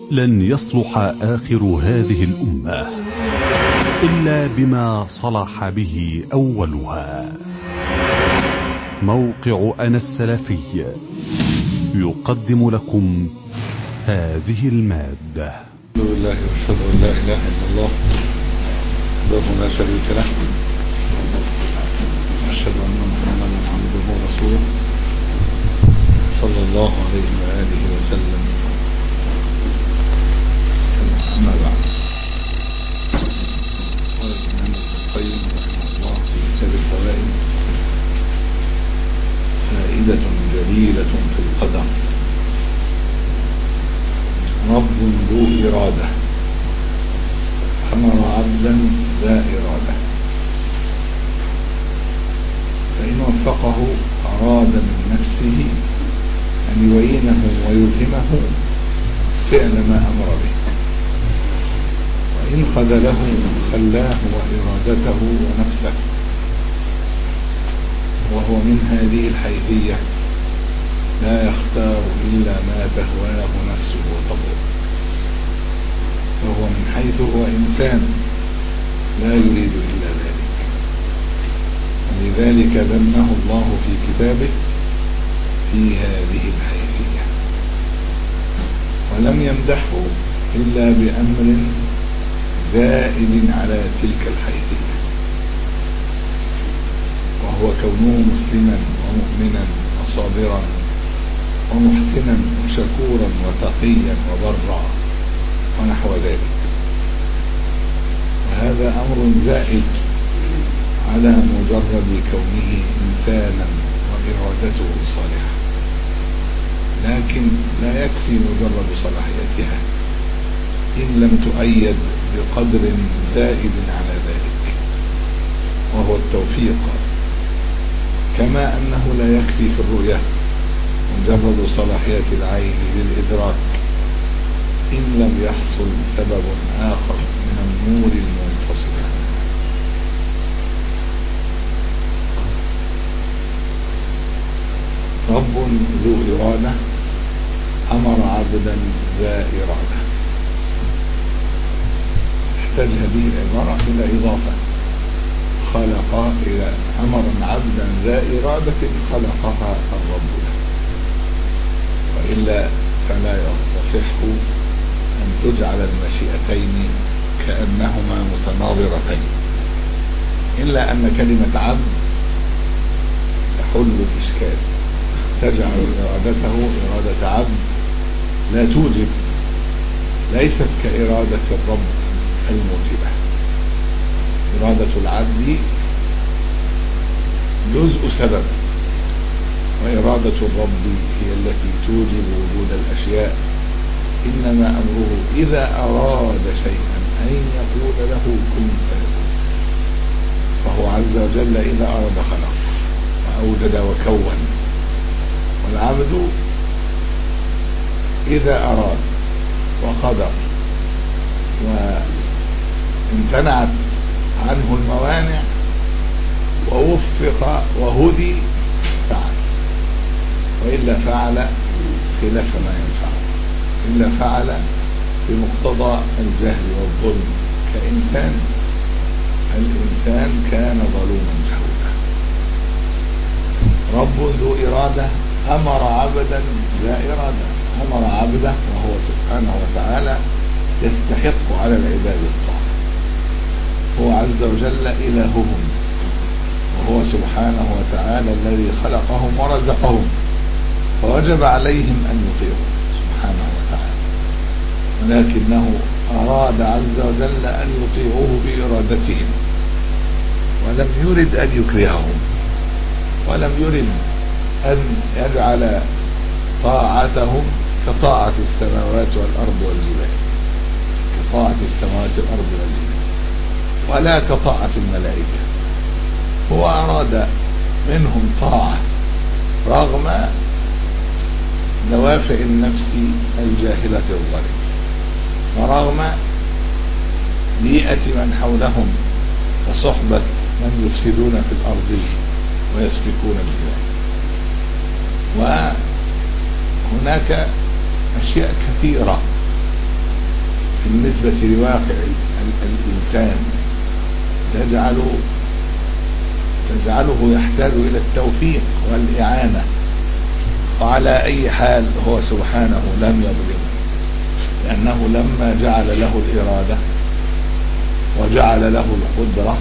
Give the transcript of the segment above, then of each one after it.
لن يصلح آخر هذه الأمة إلا بما صلح به أولها موقع أنا السلفي يقدم لكم هذه المادة الحمد لله واشهد ان لا اله الا الله وحده لا شريك له واشهد ان محمدا عبده ورسوله صلى الله عليه واله وسلم اما بعد قال الامام ابن القيم رحمه الله في كتاب الفوائد فائده جليله في القدر رب ذو إرادة أمر عبدا ذا إرادة فإن وفقه أراد من نفسه أن يعينه ويلهمه فعل ما أمر به وإن خذله خلاه وإرادته ونفسه وهو من هذه الحيثية لا يختار إلا ما تهواه نفسه وطبعه وهو من حيث هو إنسان لا يريد إلا ذلك ولذلك ذمه الله في كتابه في هذه الحيثية ولم يمدحه إلا بأمر زائد على تلك الحيثية وهو كونه مسلما ومؤمنا وصابرا ومحسنا وشكورا وتقيا وبرا ونحو ذلك وهذا أمر زائد على مجرد كونه إنسانا وإرادته صالحة لكن لا يكفي مجرد صلاحيتها إن لم تؤيد بقدر زائد على ذلك وهو التوفيق كما أنه لا يكفي في الرؤية مجرد صلاحية العين للإدراك إن لم يحصل سبب آخر من النور المنفصل رب ذو إرادة أمر عبدا ذا إرادة احتاج هذه العبارة إلى إضافة خلق إلى أمر عبدا ذا إرادة خلقها الرب له وإلا فلا يصح أن تجعل المشيئتين كأنهما متناظرتين إلا أن كلمة عبد تحل الإشكال تجعل إرادته إرادة عبد لا توجب ليست كإرادة الرب الموجبة إرادة العبد جزء سبب وإرادة الرب هي التي توجب وجود الأشياء إنما أمره إذا أراد شيئا أن يقول له كن فيكون فهو عز وجل إذا أراد خلق وأوجد وكون والعبد إذا أراد وقدر وامتنعت عنه الموانع ووفق وهدي فعل وإلا فعل خلاف ما ينفع إلا فعل بمقتضى الجهل والظلم كإنسان الإنسان كان ظلوما جهولا رب ذو إرادة أمر عبدا لا إرادة أمر عبده وهو سبحانه وتعالى يستحق على العباد الطاعة هو عز وجل إلههم وهو سبحانه وتعالى الذي خلقهم ورزقهم فوجب عليهم أن يطيعوا سبحانه وتعالى ولكنه أراد عز وجل أن يطيعوه بإرادتهم ولم يرد أن يكرههم ولم يرد أن يجعل طاعتهم كطاعة السماوات والأرض والجبال كطاعة السماوات والأرض والجبال ولا كطاعة الملائكة هو أراد منهم طاعة رغم دوافع النفس الجاهلة الظالمة ورغم بيئة من حولهم وصحبة من يفسدون في الأرض ويسفكون الدماء وهناك أشياء كثيرة بالنسبة لواقع الإنسان تجعل تجعله يحتاج إلى التوفيق والإعانة وعلى أي حال هو سبحانه لم يظلم لأنه لما جعل له الإرادة وجعل له القدرة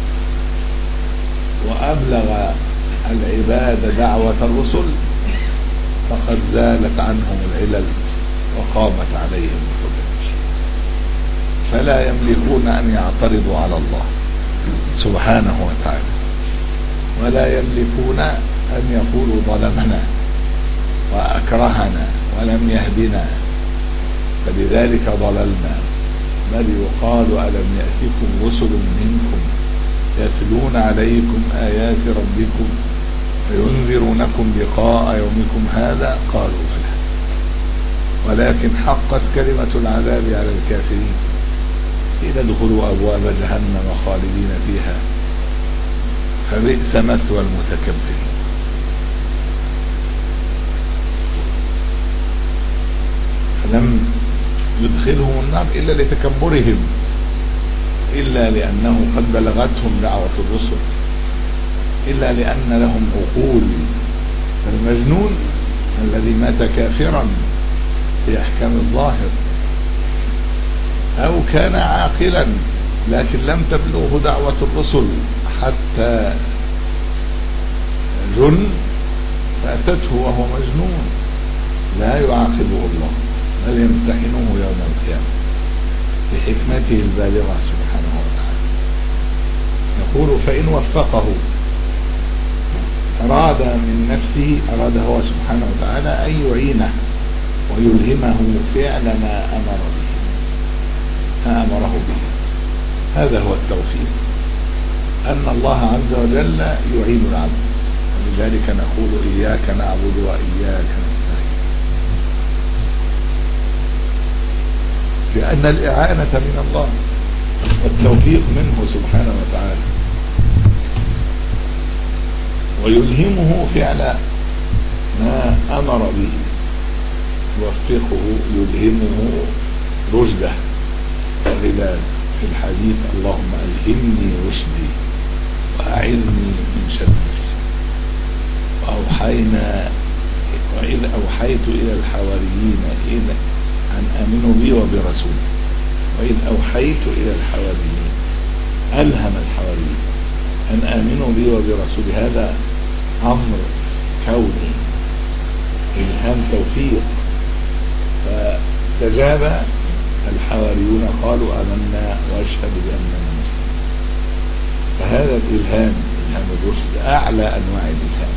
وأبلغ العباد دعوة الرسل فقد زالت عنهم العلل وقامت عليهم الحجج فلا يملكون أن يعترضوا على الله سبحانه وتعالى ولا يملكون أن يقولوا ظلمنا وأكرهنا ولم يهدنا فلذلك ضللنا بل يقال ألم يأتكم رسل منكم يتلون عليكم آيات ربكم وينذرونكم لقاء يومكم هذا قالوا بلى ولكن حقت كلمة العذاب على الكافرين إذا ادخلوا أبواب جهنم خالدين فيها فبئس مثوى المتكبرين فلم يدخلهم النار إلا لتكبرهم إلا لأنه قد بلغتهم دعوة الرسل إلا لأن لهم عقول فالمجنون الذي مات كافرا في أحكام الظاهر أو كان عاقلا لكن لم تبلغه دعوة الرسل حتى جن فأتته وهو مجنون لا يعاقبه الله بل يمتحنه يوم القيامة بحكمته البالغة سبحانه وتعالى يقول فإن وفقه أراد من نفسه أراد هو سبحانه وتعالى أن يعينه ويلهمه فعل ما أمر به ما أمره به هذا هو التوفيق أن الله عز وجل يعين العبد ولذلك نقول إياك نعبد وإياك نستعين لأن الإعانة من الله والتوفيق منه سبحانه وتعالى ويلهمه فعل ما أمر به يوفقه يلهمه رشده لذا في الحديث اللهم ألهمني رشدي وأعذني من شر نفسي وأوحينا وإذ أوحيت إلى الحواريين إذا أن آمنوا بي وبرسولي وإذ أوحيت إلى الحواريين ألهم الحواريين أن آمنوا بي وبرسولي هذا أمر كوني إلهام توفيق فاستجاب الحواريون قالوا آمنا واشهد بأننا مسلمون فهذا الإلهام إلهام الرشد أعلى أنواع الإلهام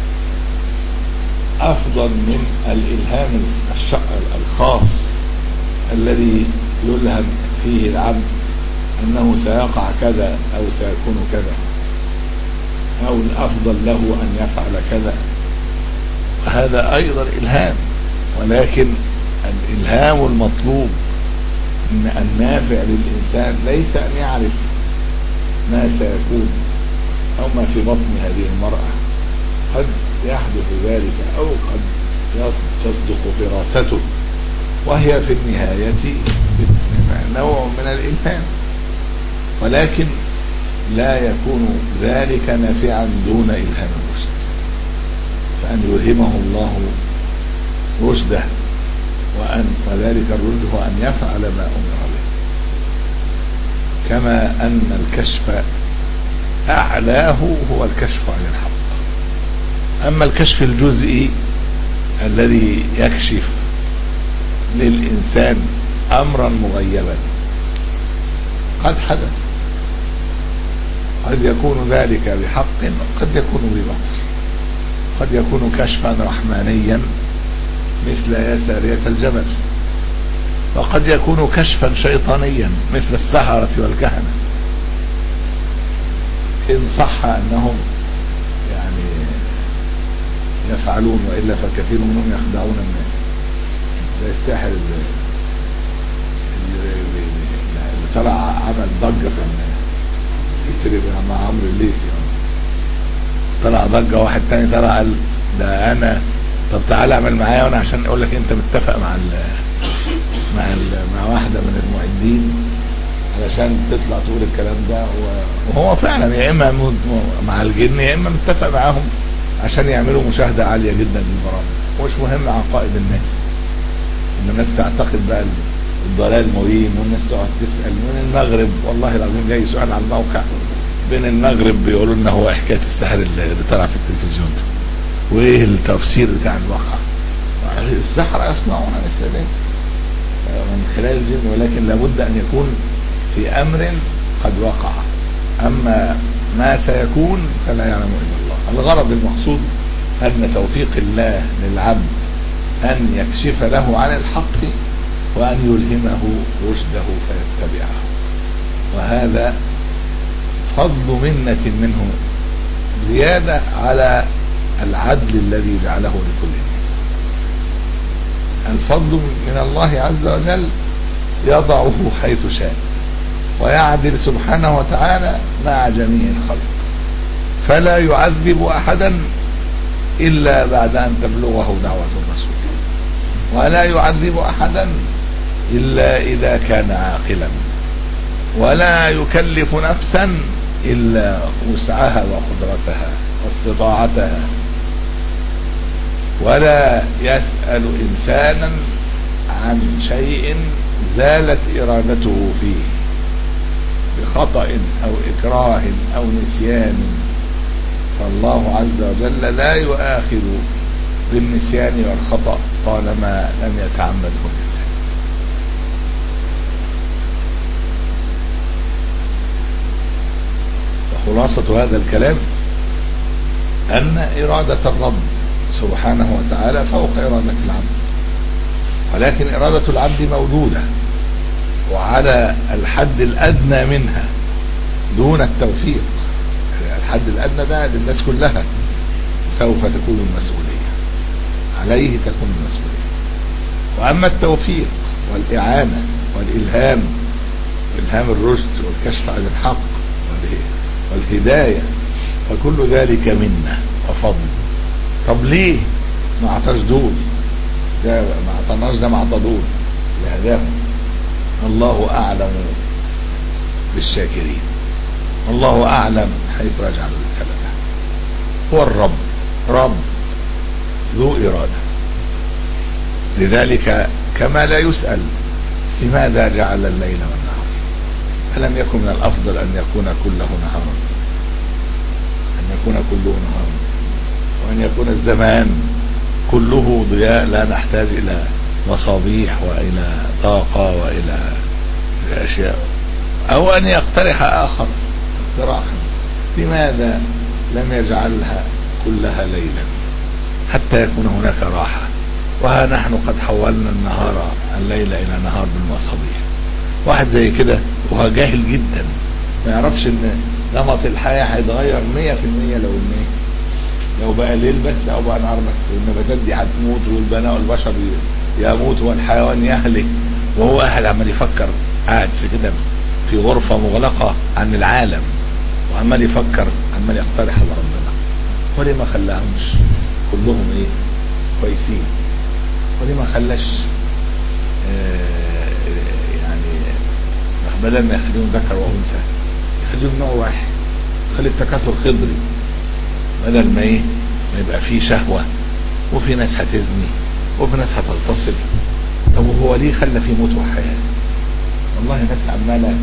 أفضل من الإلهام الخاص الذي يلهم فيه العبد أنه سيقع كذا أو سيكون كذا أو الأفضل له أن يفعل كذا وهذا أيضا إلهام ولكن الإلهام المطلوب إن النافع للإنسان ليس أن يعرف ما سيكون أو ما في بطن هذه المرأة قد يحدث ذلك أو قد تصدق فراسته وهي في النهاية نوع من الإلهام ولكن لا يكون ذلك نافعا دون إلهام الرشد فأن يلهمه الله رشده وأن وذلك الرشد هو أن يفعل ما أمر به كما أن الكشف أعلاه هو الكشف عن الحق أما الكشف الجزئي الذي يكشف للإنسان أمرا مغيبا قد حدث قد يكون ذلك بحق وقد يكون بباطل قد يكون كشفا رحمانيا مثل يسارية الجبل وقد يكون كشفا شيطانيا مثل السحرة والكهنة إن صح أنهم يعني يفعلون وإلا فكثير منهم يخدعون الناس زي الساحر اللي, اللي طلع عمل ضجة في يسرب مع عمرو الليثي طلع ضجة واحد تاني طلع قال ده أنا طب تعالى اعمل معايا وانا عشان اقول لك انت متفق مع مع ال- مع واحده من المعدين علشان تطلع تقول الكلام ده و- وهو فعلا يا اما م- م- مع الجن يا اما متفق معاهم عشان يعملوا مشاهده عاليه جدا للبرامج ومش مهم عقائد الناس ان الناس تعتقد بقى الضلال مبين والناس تقعد تسال من المغرب والله العظيم جاي سؤال على الموقع بين المغرب بيقولوا لنا هو حكايه السحر اللي اللي طلع في التلفزيون ده وايه التفسير بتاع الواقع السحرة يصنعون مثل ذلك من خلال الجن ولكن لابد ان يكون في امر قد وقع اما ما سيكون فلا يعلم الا الله الغرض المقصود ان توفيق الله للعبد ان يكشف له عن الحق وان يلهمه رشده فيتبعه وهذا فضل منة منه زيادة على العدل الذي جعله لكل الناس الفضل من الله عز وجل يضعه حيث شاء ويعدل سبحانه وتعالى مع جميع الخلق فلا يعذب احدا الا بعد ان تبلغه دعوة الرسول ولا يعذب احدا الا اذا كان عاقلا ولا يكلف نفسا الا وسعها وقدرتها واستطاعتها ولا يسأل انسانا عن شيء زالت ارادته فيه بخطأ او اكراه او نسيان فالله عز وجل لا يؤاخذ بالنسيان والخطأ طالما لم يتعمده الانسان وخلاصة هذا الكلام أن إرادة الرب سبحانه وتعالى فوق إرادة العبد ولكن إرادة العبد موجودة وعلى الحد الأدنى منها دون التوفيق الحد الأدنى ده للناس كلها سوف تكون المسؤولية عليه تكون المسؤولية وأما التوفيق والإعانة والإلهام إلهام الرشد والكشف عن الحق والهداية فكل ذلك منا وفضل طب ليه ما اعطاش دول ده ما اعطاناش ده ما اعطى دول لهداهم الله اعلم بالشاكرين الله اعلم حيث يجعل رسالته هو الرب رب ذو اراده لذلك كما لا يسال لماذا جعل الليل والنهار ألم يكن من الأفضل أن يكون كله نهارا أن يكون كله نهارا وأن يكون الزمان كله ضياء لا نحتاج إلى مصابيح وإلى طاقة وإلى أشياء أو أن يقترح آخر اقتراحا لماذا لم يجعلها كلها ليلا حتى يكون هناك راحة وها نحن قد حولنا النهار الليل إلى نهار بالمصابيح واحد زي كده وهو جاهل جدا ما يعرفش ان نمط الحياة هيتغير 100% لو ان لو بقى ليل بس او بقى نهار بس والنباتات دي هتموت والبناء والبشر يموت والحيوان يهلك وهو قاعد عمال يفكر قاعد في كده في غرفة مغلقة عن العالم وعمال يفكر عمال يقترح على ربنا وليه ما خلاهمش كلهم ايه كويسين وليه ما خلاش آه يعني بدل ما يخليهم ذكر وانثى يخليهم نوع واحد خلي التكاثر خضري بدل ما ايه ما يبقى فيه شهوة وفي ناس هتزني وفي ناس هتغتصب طب وهو ليه خلى فيه موت وحياة والله ناس عمالة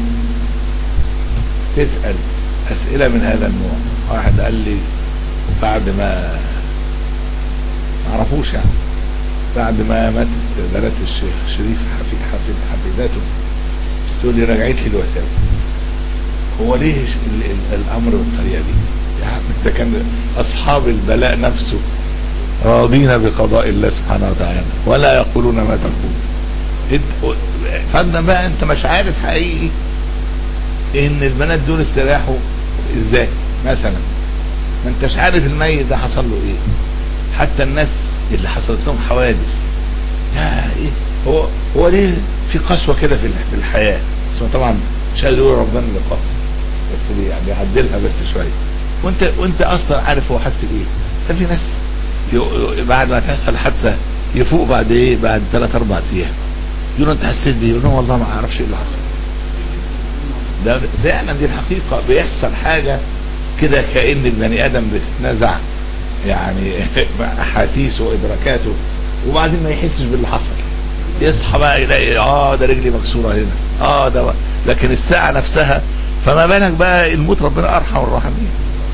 تسأل اسئلة من هذا النوع واحد قال لي بعد ما معرفوش يعني بعد ما ماتت بنات الشيخ شريف حفيد حفيد حفيداته تقول لي رجعت لي الوساوس هو ليه ال ال الامر بالطريقه دي يعني انت كان اصحاب البلاء نفسه راضين بقضاء الله سبحانه وتعالى ولا يقولون ما تقول فانا بقى انت مش عارف حقيقي ان البنات دول استراحوا ازاي مثلا ما انتش عارف الميت ده حصل له ايه حتى الناس اللي حصلت لهم حوادث يا ايه هو هو ليه في قسوه كده في في الحياه بس طبعا مش قادر يقول ربنا اللي قاسي بس يعني بيعدلها بس شويه وانت وانت اصلا عارف هو حس بايه ده في ناس بعد ما تحصل حادثه يفوق بعد ايه بعد 3 4 ايام يقولوا انت حسيت بيه يقول لهم والله ما اعرفش ايه اللي حصل ده فعلا دي الحقيقه بيحصل حاجه كده كان البني ادم بتتنزع يعني احاسيسه وادراكاته وبعدين ما يحسش باللي حصل يصحى بقى يلاقي اه ده رجلي مكسوره هنا اه ده بقى. لكن الساعه نفسها فما بالك بقى الموت ربنا ارحم الراحمين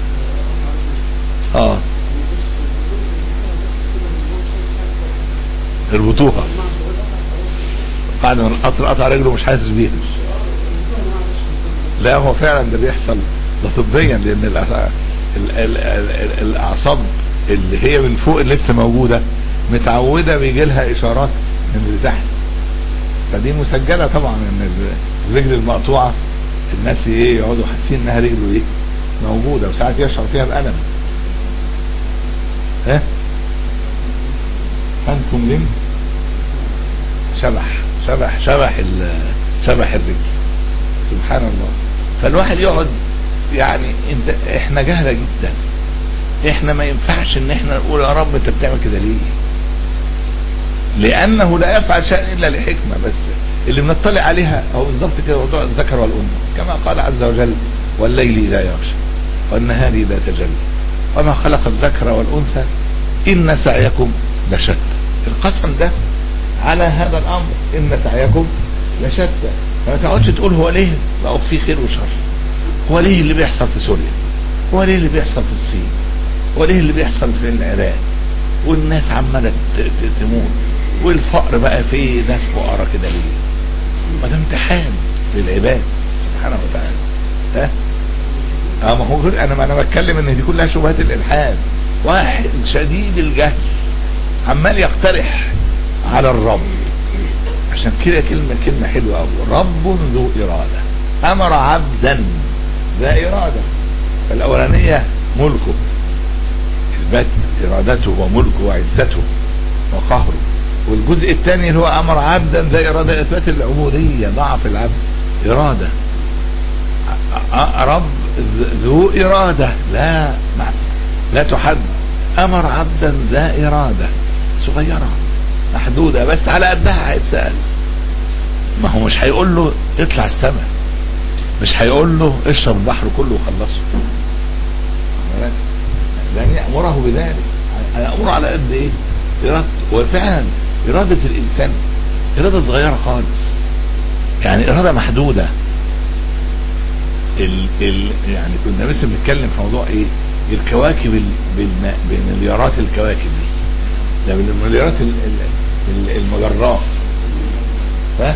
اه اربطوها بعد ما القطر قطع رجله مش حاسس بيها لا هو فعلا ده بيحصل ده طبيا لان الأع- ال- ال- ال- الاعصاب اللي هي من فوق اللي لسه موجوده متعوده بيجي لها اشارات من اللي تحت فدي مسجله طبعا ان ال- الرجل المقطوعه الناس ايه يقعدوا حاسين انها رجله ايه موجوده وساعات يشعر فيها بالم ها انتم لم شبح شبح شبح ال- شبح الرجل سبحان الله فالواحد يقعد يعني انت احنا جهله جدا احنا ما ينفعش ان احنا نقول يا رب انت بتعمل كده ليه لانه لا يفعل شيئا الا لحكمه بس اللي بنطلع عليها هو بالظبط كده موضوع الذكر والانثى كما قال عز وجل والليل اذا يغشى والنهار اذا تجلى وما خلق الذكر والانثى ان سعيكم لشتى القسم ده على هذا الامر ان سعيكم لشتى فما تقعدش تقول هو ليه بقوا في خير وشر هو ليه اللي بيحصل في سوريا هو ليه اللي بيحصل في الصين هو ليه اللي بيحصل في العراق والناس عماله ت- ت- تموت والفقر بقى فيه ناس فقراء كده ليه ما ده امتحان للعباد سبحانه وتعالى ها اه ما هو غير- انا ما انا بتكلم ان دي كلها شبهات الالحاد واحد شديد الجهل عمال يقترح على الرب عشان كده كلمة كلمة حلوة أوي رب ذو إرادة أمر عبدا ذا إرادة فالأولانية ملكه إثبات إرادته وملكه وعزته وقهره والجزء الثاني اللي هو أمر عبدا ذا إرادة إثبات العبودية ضعف العبد إرادة أ- أ- رب ذ- ذو إرادة لا مع- لا تحد أمر عبدا ذا إرادة صغيرة محدودة بس على قدها هيتسأل ما هو مش هيقول له اطلع السماء مش هيقول له اشرب البحر كله وخلصه لن يأمره بذلك هيأمره على قد ايه إرادة وفعلا إرادة الإنسان إرادة صغيرة خالص يعني إرادة محدودة ال ال يعني كنا لسه بنتكلم في موضوع ايه الكواكب ال- بالم- بمليارات الكواكب دي ده من المليارات ال- ال- ال- المجرات ها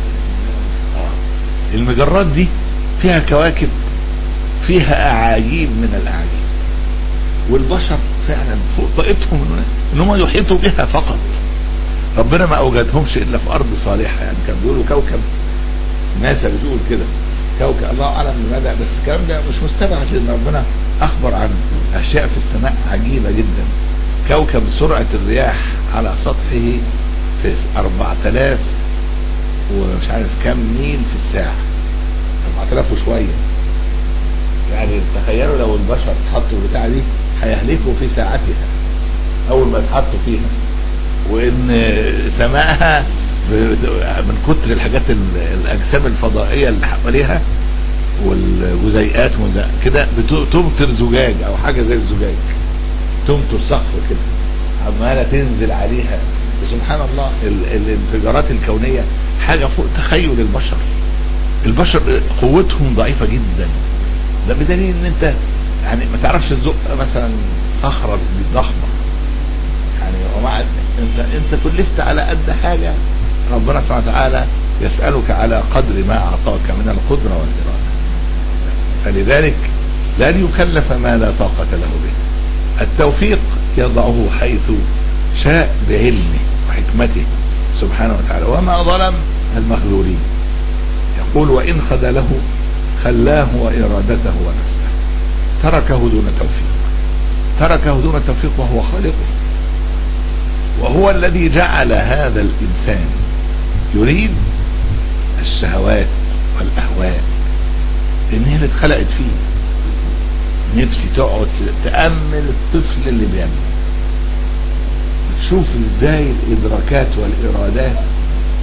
آه. المجرات دي فيها كواكب فيها اعاجيب من الاعاجيب والبشر فعلا فوق طاقتهم إن- ان هم يحيطوا بها فقط ربنا ما اوجدهمش الا في ارض صالحه يعني كان بيقولوا كوكب ناسا بتقول كده كوكب الله اعلم بمدى بس الكلام ده مش مستبعد لان ربنا اخبر عن اشياء في السماء عجيبه جدا كوكب سرعه الرياح على سطحه في 4000 ومش عارف كام ميل في الساعه 4000 وشويه يعني تخيلوا لو البشر اتحطوا البتاعه دي هيهلكوا في ساعتها اول ما يتحطوا فيها وان سماءها ب- من كتر الحاجات ال- الاجسام الفضائيه اللي حواليها والجزيئات وزي- كده بت- تمطر زجاج او حاجه زي الزجاج تمطر سقف كده عماله تنزل عليها سبحان الله ال- الانفجارات الكونيه حاجه فوق تخيل البشر البشر قوتهم ضعيفه جدا ده بدليل ان انت يعني ما تعرفش تزق مثلا صخره ضخمه يعني ومع انت انت كلفت على قد حاجه ربنا سبحانه وتعالى يسالك على قدر ما اعطاك من القدره والاراده فلذلك لن يكلف ما لا طاقه له به التوفيق يضعه حيث شاء بعلمه وحكمته سبحانه وتعالى وما ظلم المخذولين يقول وان خذله خلاه وارادته ونفسه تركه دون توفيق تركه دون توفيق وهو خالقه وهو الذي جعل هذا الإنسان يريد الشهوات والأهواء لأن هي اللي اتخلقت فيه نفسي تقعد تأمل الطفل اللي بيعمل تشوف ازاي الإدراكات والإرادات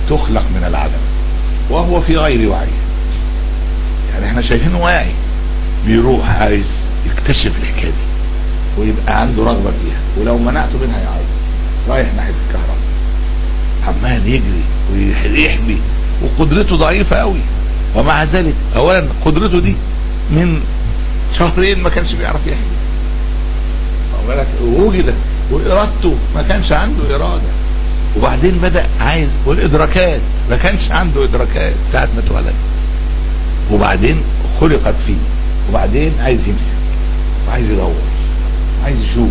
تخلق من العدم وهو في غير وعي يعني احنا شايفينه واعي بيروح عايز يكتشف الحكايه دي ويبقى عنده رغبه فيها ولو منعته منها يعيط رايح ناحيه الكهرباء عمال يجري ويحبي وقدرته ضعيفه قوي ومع ذلك اولا قدرته دي من شهرين ما كانش بيعرف يحبي بالك وجد وارادته ما كانش عنده اراده وبعدين بدا عايز والادراكات ما كانش عنده ادراكات ساعه ما اتولد وبعدين خلقت فيه وبعدين عايز يمسك وعايز يدور وعايز يشوف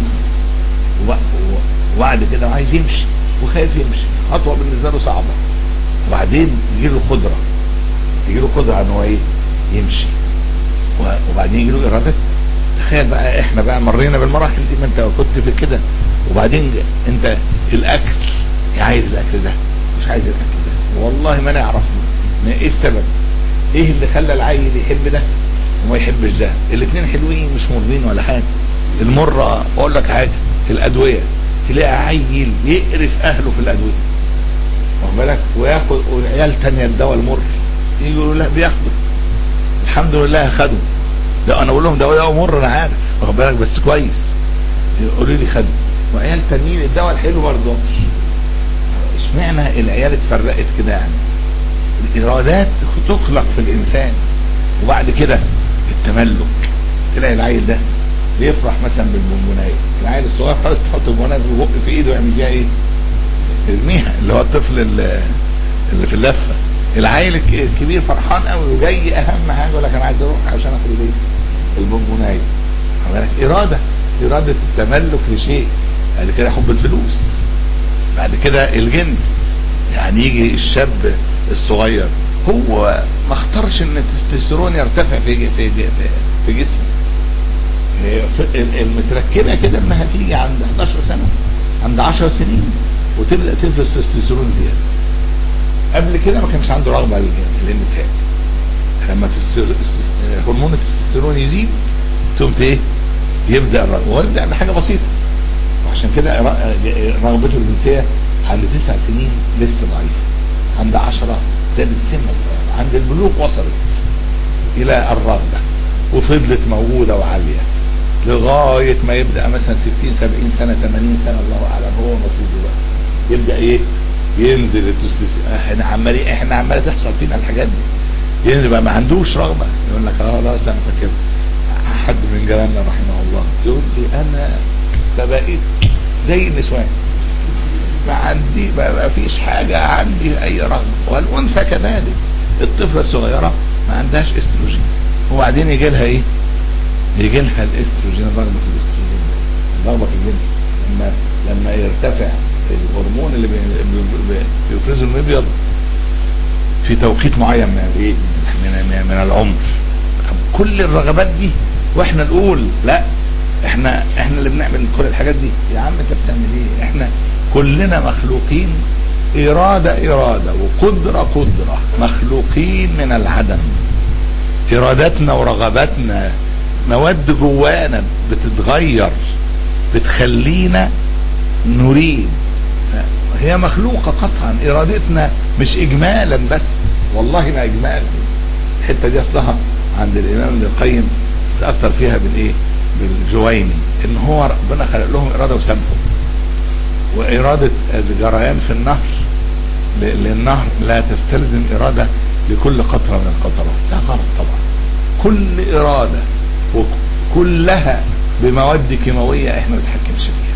وبعد كده عايز يمشي وخايف يمشي خطوه بالنسبه له صعبه وبعدين يجي له قدره يجي له قدره ان هو ايه يمشي وبعدين يجي له اراده تخيل بقى احنا بقى مرينا بالمراحل دي ما انت كنت في كده وبعدين انت الاكل عايز الاكل ده مش عايز الاكل ده والله ما نعرف ايه السبب ايه اللي خلى العيل يحب ده وما يحبش ده الاثنين حلوين مش مرين ولا حاجه المره اقول لك حاجه الادويه تلاقي عيل يقرف اهله في الادويه واخد بالك وياخد والعيال تانية الدواء المر يجي يقولوا لا بياخدوا الحمد لله خدوا ده انا بقول لهم دواء مر انا عارف واخد بالك بس كويس يقولوا لي خدوا وعيال تانيين الدواء الحلو ما رضوش اشمعنى العيال اتفرقت كده يعني الارادات تخلق في الانسان وبعد كده التملك تلاقي العيل ده بيفرح مثلا بالبونبونايه العيل الصغير خالص تحط البونبونايه في بق في ايده ويعمل بيها ايه يرميها اللي هو الطفل اللي, اللي في اللفه العيل الكبير فرحان قوي وجاي اهم حاجه يقول لك انا عايز اروح عشان اخد ايه البونبونايه بالك اراده اراده التملك لشيء بعد كده حب الفلوس بعد كده الجنس يعني يجي الشاب الصغير هو ما اختارش ان التستوستيرون يرتفع في في في جسمه المتركبه كده انها تيجي عند 11 سنه عند 10 سنين وتبدا تفرز تستوستيرون زياده قبل كده ما كانش عنده رغبه للنساء لما هرمون التستوستيرون يزيد تقوم ايه يبدا الرغبه ويبدا بحاجه بسيطه وعشان كده رغبته الجنسيه عند تسع سنين لسه ضعيفه عند عشرة زادت سنة صغيرة عند البلوغ وصلت الى الرغبة وفضلت موجودة وعالية لغاية ما يبدأ مثلا 60 70 سنة 80 سنة الله اعلم هو نصيبه بقى يبدأ ايه ينزل التستوستيرون احنا عمالين احنا عمالة تحصل فينا الحاجات دي ينزل بقى ما عندوش رغبة يقول لك اه لا انا فاكر حد من جيراننا رحمه الله يقول لي انا فبقيت زي النسوان ما عندي ما فيش حاجة عندي اي رغبة والانثى كذلك الطفلة الصغيرة ما عندهاش استروجين وبعدين يجي لها ايه يجي لها الاستروجين الرغبة في الاستروجين الرغبة في الجنس لما لما يرتفع الهرمون اللي بيفرزه المبيض في توقيت معين من الايه من, من العمر كل الرغبات دي واحنا نقول لا احنا احنا اللي بنعمل كل الحاجات دي يا عم انت بتعمل ايه احنا كلنا مخلوقين إرادة إرادة وقدرة قدرة مخلوقين من العدم إرادتنا ورغباتنا مواد جوانا بتتغير بتخلينا نريد هي مخلوقة قطعا إرادتنا مش إجمالا بس والله ما إجمالا الحتة دي أصلها عند الإمام ابن القيم تأثر فيها بالإيه بالجويني إن هو ربنا خلق لهم إرادة وسامحهم وإرادة الجريان في النهر للنهر لا تستلزم إرادة لكل قطرة من القطرات ده غلط طبعا كل إرادة وكلها بمواد كيماوية احنا ما بنتحكمش فيها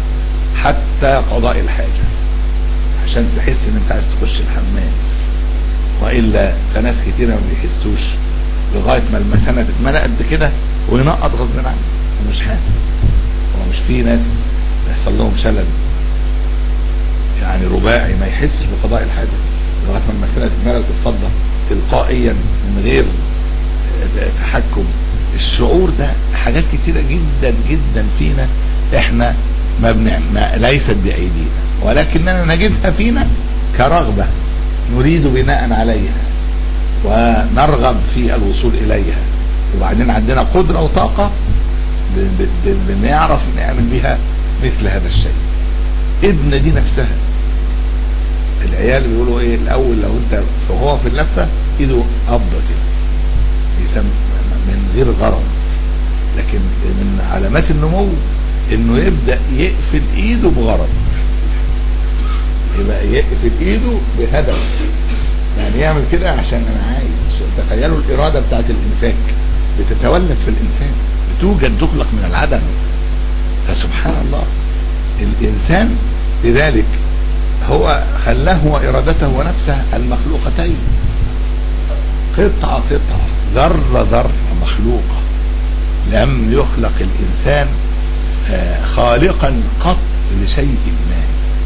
حتى قضاء الحاجة عشان تحس ان انت عايز تخش الحمام وإلا فناس كتيرة ما بيحسوش لغاية ما المثانة تتملى قد كده وينقط غصب عنه ومش حاسس هو مش في ناس يحصل لهم شلل يعني رباعي ما يحسش بقضاء الحاجة لغاية ما المثانة تتملى وتتفضى تلقائيا من غير تحكم الشعور ده حاجات كتيرة جدا جدا فينا احنا ما بنعمل ما ليست بأيدينا ولكننا نجدها فينا كرغبة نريد بناء عليها ونرغب في الوصول إليها وبعدين عندنا قدرة وطاقة بنعرف نعمل بها مثل هذا الشيء ابن دي نفسها العيال بيقولوا ايه الاول لو انت وهو في اللفه ايده قبضه كده يسمى من غير غرض لكن من علامات النمو انه يبدا يقفل ايده بغرض يبقى يقفل ايده بهدف يعني يعمل كده عشان انا عايز تخيلوا الاراده بتاعت الامساك بتتولد في الانسان بتوجد تخلق من العدم فسبحان الله الانسان لذلك هو خلاه وارادته ونفسه المخلوقتين قطعة قطعة ذرة ذرة مخلوقة لم يخلق الانسان خالقا قط لشيء ما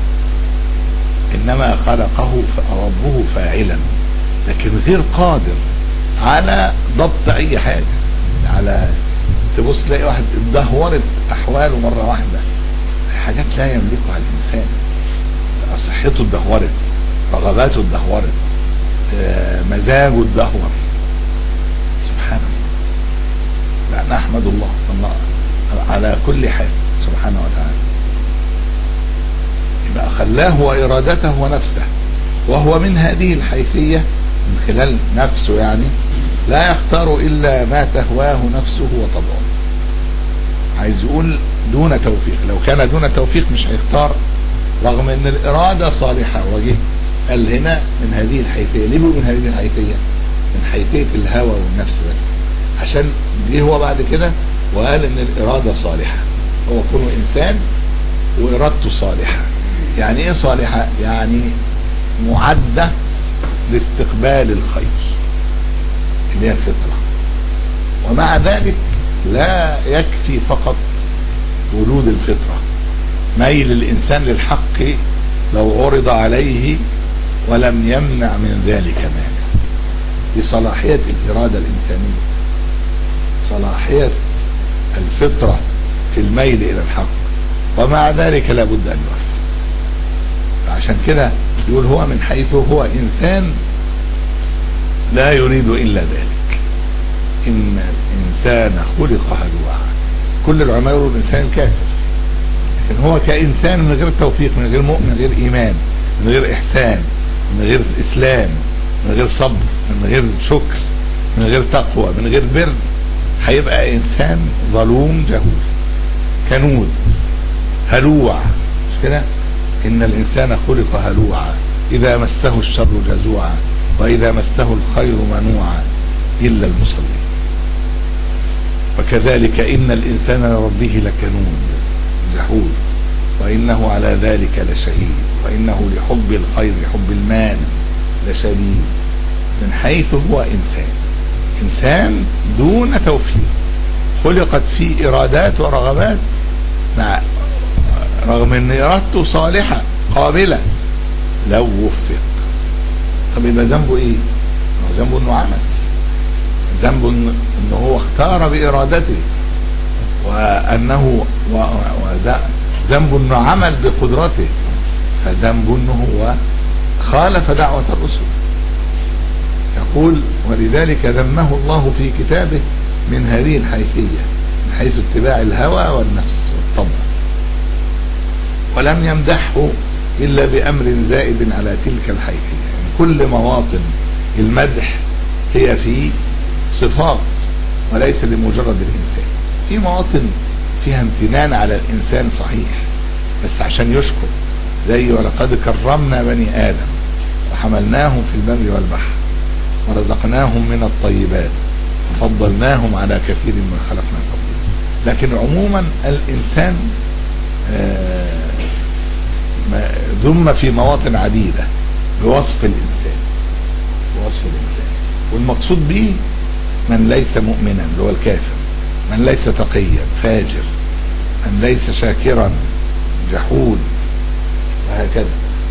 انما خلقه ربه فاعلا لكن غير قادر على ضبط اي حاجة على تبص تلاقي واحد اتدهورت احواله مرة واحدة حاجات لا يملكها الانسان صحته اتدهورت رغباته اتدهورت مزاجه اتدهور سبحان الله لا نحمد الله الله على كل حال سبحانه وتعالى يبقى خلاه وارادته ونفسه وهو من هذه الحيثية من خلال نفسه يعني لا يختار الا ما تهواه نفسه وطبعه عايز يقول دون توفيق لو كان دون توفيق مش هيختار رغم ان الارادة صالحة وجه قال هنا من هذه الحيثية ليه من هذه الحيثية من حيثية الهوى والنفس بس عشان جه هو بعد كده وقال ان الارادة صالحة هو كونه انسان وارادته صالحة يعني ايه صالحة يعني معدة لاستقبال الخير اللي هي الفطرة ومع ذلك لا يكفي فقط ولود الفطرة ميل الانسان للحق لو عرض عليه ولم يمنع من ذلك مانع لصلاحية الإرادة الإنسانية صلاحية الفطرة في الميل إلى الحق ومع ذلك لابد أن يوفق عشان كده يقول هو من حيث هو إنسان لا يريد إلا ذلك إن الإنسان خلق هلوعا كل العلماء يقولوا الإنسان كافر لكن هو كإنسان من غير توفيق من غير مؤمن من غير إيمان من غير إحسان من غير إسلام من غير صبر من غير شكر من غير تقوى من غير بر هيبقى إنسان ظلوم جهول كنود هلوع مش كده إن الإنسان خلق هلوعا إذا مسه الشر جزوعا وإذا مسه الخير منوعا إلا المصلين وكذلك إن الإنسان لربه لكنود جحود وإنه على ذلك لشهيد وإنه لحب الخير حب المال لشديد من حيث هو إنسان إنسان دون توفيق خلقت فيه إرادات ورغبات مع رغم ان ارادته صالحة قابلة لو وفق طب يبقى ذنبه ايه ذنبه انه عمل ذنبه انه هو اختار بارادته وانه ذنبه انه عمل بقدرته فذنبه انه هو خالف دعوة الرسل يقول ولذلك ذمه الله في كتابه من هذه الحيثية من حيث اتباع الهوى والنفس والطبع ولم يمدحه إلا بأمر زائد على تلك الحيثية يعني كل مواطن المدح هي في صفات وليس لمجرد الإنسان في مواطن فيها امتنان على الإنسان صحيح بس عشان يشكر زي ولقد كرمنا بني آدم وحملناهم في البر والبحر ورزقناهم من الطيبات وفضلناهم على كثير من خلقنا تفضيلا لكن عموما الإنسان ذم في مواطن عديدة بوصف الإنسان بوصف الإنسان والمقصود به من ليس مؤمنا اللي هو الكافر من ليس تقيا فاجر من ليس شاكرا جحود وهكذا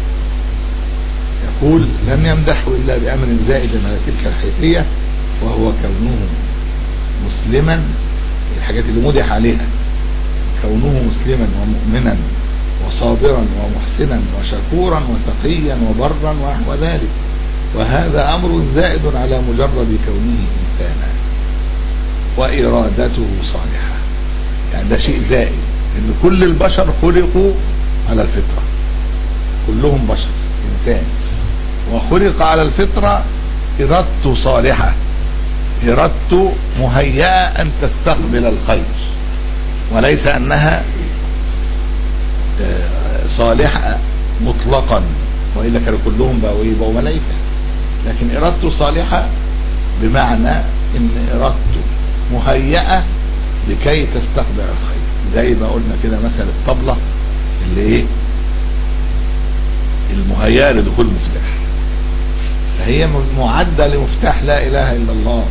يقول لم يمدحه إلا بأمر زائد على تلك الحيثية وهو كونه مسلما الحاجات اللي مدح عليها كونه مسلما ومؤمنا وصابرا ومحسنا وشكورا وتقيا وبرا ونحو ذلك وهذا امر زائد على مجرد كونه انسانا وارادته صالحة يعني ده شيء زائد ان كل البشر خلقوا على الفطرة كلهم بشر انسان وخلق على الفطرة ارادته صالحة ارادته مهيئة ان تستقبل الخير وليس انها آه، صالحة مطلقا وإلا كانوا كلهم بقوا إيه؟ بقوا ملائكة لكن إرادته صالحة بمعنى إن إرادته مهيئة لكي تستقبل الخير زي ما قلنا كده مثل الطبلة اللي إيه المهيئة لدخول المفتاح فهي معدة لمفتاح لا إله إلا الله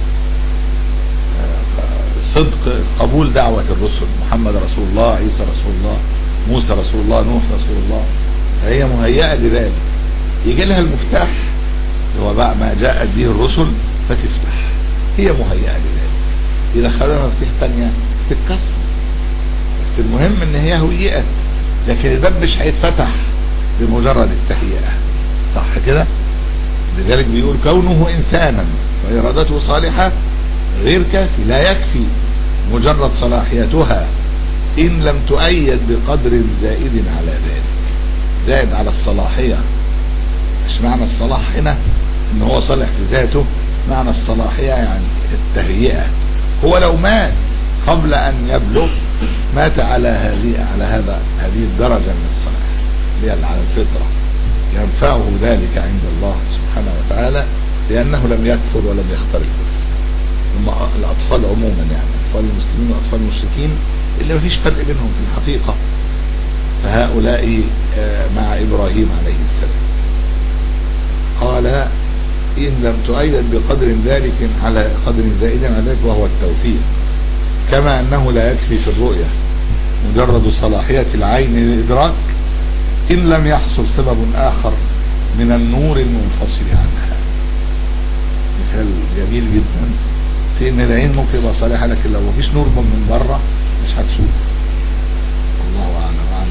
آه، صدق قبول دعوة الرسل محمد رسول الله عيسى رسول الله موسى رسول الله نوح رسول الله فهي مهيئة لذلك يجي لها المفتاح اللي هو بقى ما جاءت به الرسل فتفتح هي مهيئة لذلك إذا خلونا مفتاح تانية تتكسر بس المهم ان هي هيئت لكن الباب مش هيتفتح بمجرد التهيئة صح كده لذلك بيقول كونه انسانا وارادته صالحة غير كافي لا يكفي مجرد صلاحيتها ان لم تؤيد بقدر زائد على ذلك زائد على الصلاحية مش معنى الصلاح هنا ان هو صالح في ذاته معنى الصلاحية يعني التهيئة هو لو مات قبل ان يبلغ مات على هذه على هذا هذه الدرجة من الصلاح اللي هي على الفطرة ينفعه ذلك عند الله سبحانه وتعالى لانه لم يكفر ولم يختار الكفر هم الاطفال عموما يعني اطفال المسلمين واطفال المشركين اللي مفيش فرق بينهم في الحقيقة فهؤلاء آه، مع ابراهيم عليه السلام قال ان لم تؤيد بقدر ذلك على قدر زائد على ذلك وهو التوفيق كما انه لا يكفي في الرؤية مجرد صلاحية العين للادراك ان لم يحصل سبب اخر من النور المنفصل عنها مثال جميل جدا في ان العين ممكن يبقى صالحة لكن لو مفيش نور من بره مش هتشوف الله اعلم اعلم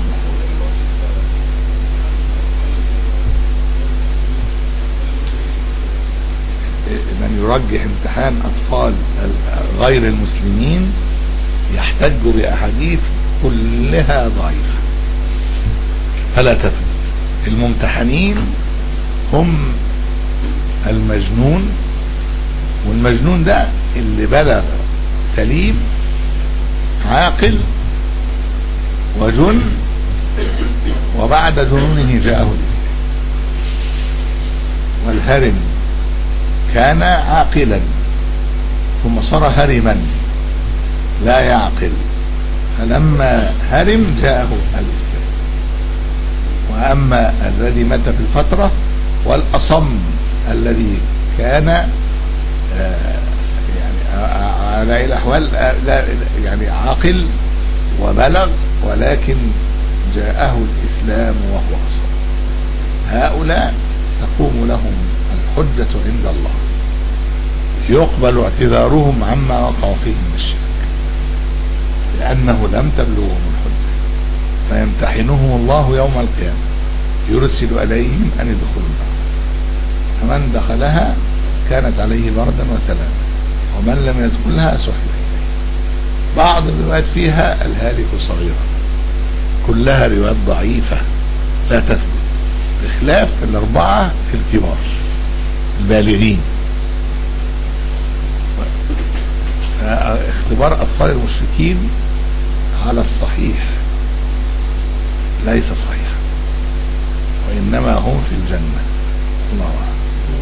من يرجح امتحان اطفال غير المسلمين يحتج باحاديث كلها ضعيفة فلا تثبت الممتحنين هم المجنون والمجنون ده اللي بلغ سليم عاقل وجن وبعد جنونه جاءه الإسلام والهرم كان عاقلا ثم صار هرما لا يعقل فلما هرم جاءه الإسلام وأما الذي مات في الفترة والأصم الذي كان آه، يعني على الأحوال آه، لا يعني عاقل وبلغ ولكن جاءه الإسلام وهو أصم هؤلاء تقوم لهم الحجة عند الله يقبل اعتذارهم عما وقعوا فيه من الشرك لأنه لم تبلغهم الحجة فيمتحنهم الله يوم القيامة يرسل إليهم أن يدخلوا النار فمن دخلها كانت عليه بردا وسلاما ومن لم يدخلها سحل إليه بعض الروايات فيها الهالك صغيرا كلها روايات ضعيفة لا تثبت بخلاف الأربعة في الكبار البالغين اختبار أطفال المشركين على الصحيح ليس صحيحا وإنما هم في الجنة الله أعلم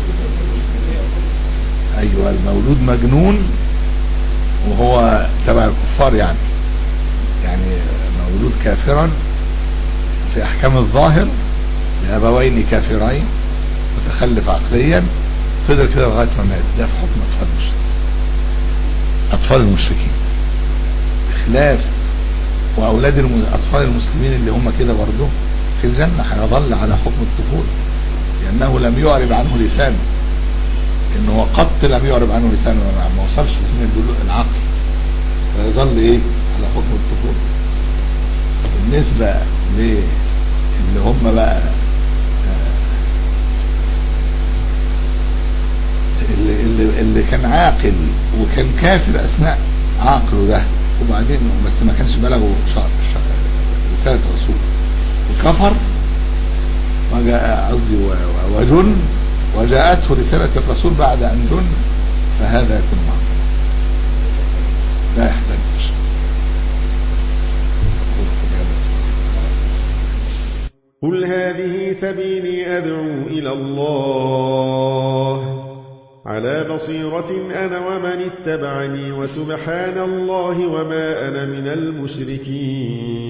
أيوة المولود مجنون وهو تبع الكفار يعني يعني مولود كافرا في أحكام الظاهر لأبوين كافرين متخلف عقليا فضل كده لغاية ما مات ده في حكم أطفال المشركين أطفال المشركين بخلاف وأولاد الم- أطفال المسلمين اللي هم كده برضه في الجنة هيظل على حكم الطفولة لأنه لم يعرب عنه لسانه إنه قط لم يعرب عنه لسانه ما ما وصلش من البلوغ العقل فيظل إيه على حكم الطفولة بالنسبة للي هم بقى اللي, اللي, اللي كان عاقل وكان كافر اثناء عقله ده وبعدين بس ما كانش بلغه شهر رسالة رسول وكفر وجاء قصدي و- و- وجن وجاءته رسالة الرسول بعد أن جن فهذا يكون معه لا يحتاج قل هذه سبيلي أدعو إلى الله على بصيرة أنا ومن اتبعني وسبحان الله وما أنا من المشركين